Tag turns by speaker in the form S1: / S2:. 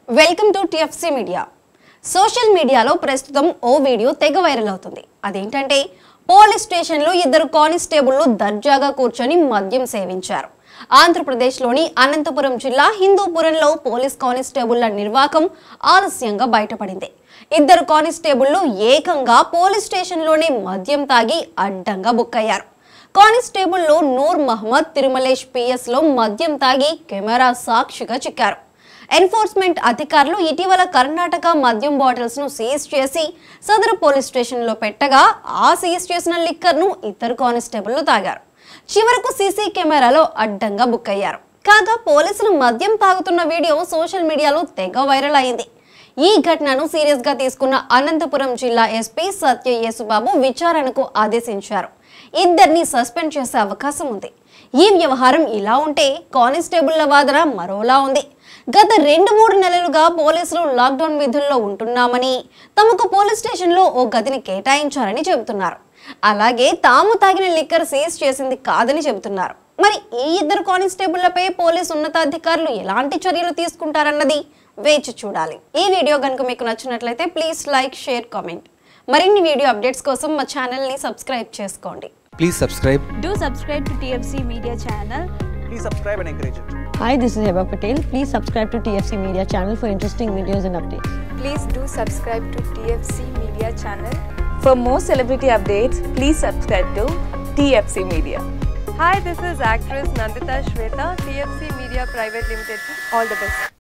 S1: Welcome to TFC media social మీడియాలో ప్రస్తుతం ఓ video తెగ వైరల్ అవుతుంది అదేంటంటే పోలీస్ స్టేషన్లో ఇద్దరు కానిస్టేబుళ్లు దర్జాగా కూర్చొని మద్యం సేవించారు ఆంధ్రప్రదేశ్లోని అనంతపురం జిల్లా హిందూపురంలో పోలీస్ కానిస్టేబుళ్ల నిర్వాకం ఆలస్యంగా బయటపడింది ఇద్దరు కానిస్టేబుళ్లు ఏకంగా పోలీస్ స్టేషన్లోనే మద్యం తాగి అడ్డంగా బుక్కయ్యారు కానిస్టేబుల్లో నూర్ మహమ్మద్ తిరుమలేష్ పిఎస్ లో మద్యం తాగి కెమెరా సాక్షిగా చిక్కారు ఎన్ఫోర్స్మెంట్ అధికారులు ఇటీవల కర్ణాటక మద్యం బాటిల్స్ ను సీజ్ చేసి సదరు పోలీస్ స్టేషన్ లో పెట్టగా ఆ సీజ్ చేసిన లిక్కర్ ను ఇద్దరు కానిస్టేబుల్లు తాగారు చివరకు సీసీ కెమెరాలో అడ్డంగా బుక్ అయ్యారు కాగా పోలీసులు మద్యం తాగుతున్న వీడియో సోషల్ మీడియాలో తెగ వైరల్ అయింది ఈ ఘటనను సీరియస్ గా తీసుకున్న అనంతపురం జిల్లా ఎస్పీ సత్య యేసుబాబు విచారణకు ఆదేశించారు ఇద్దరిని సస్పెండ్ చేసే అవకాశం ఉంది ఈ వ్యవహారం ఇలా ఉంటే కానిస్టేబుళ్ల వాదన మరోలా ఉంది గత రెండు మూడు నెలలుగా పోలీసులు లాక్డౌన్ విధుల్లో ఉంటున్నామని తమకు పోలీస్ స్టేషన్లో ఓ గదిని కేటాయించారని చెబుతున్నారు అలాగే తాము తాగిన లిక్కర్ సీజ్ చేసింది కాదని చెబుతున్నారు మరి ఈ ఇద్దరు కానిస్టేబుళ్లపై పోలీసు ఉన్నతాధికారులు ఎలాంటి చర్యలు తీసుకుంటారన్నది వేచి చూడాలి ఈ వీడియో కనుక మీకు నచ్చినట్లయితే ప్లీజ్ లైక్ షేర్ కామెంట్ మరిన్ని వీడియో అప్డేట్స్ కోసం మా ఛానల్ని సబ్స్క్రైబ్ చేసుకోండి
S2: Please subscribe.
S3: Do subscribe to TFC Media channel.
S4: please subscribe and encourage it.
S5: Hi, this is Heba Patel. Please subscribe to TFC Media channel for interesting videos and updates.
S6: Please do subscribe to TFC Media channel. For more celebrity updates, please subscribe to TFC Media.
S7: Hi, this is actress Nandita Shweta, TFC Media Private Limited. All the best.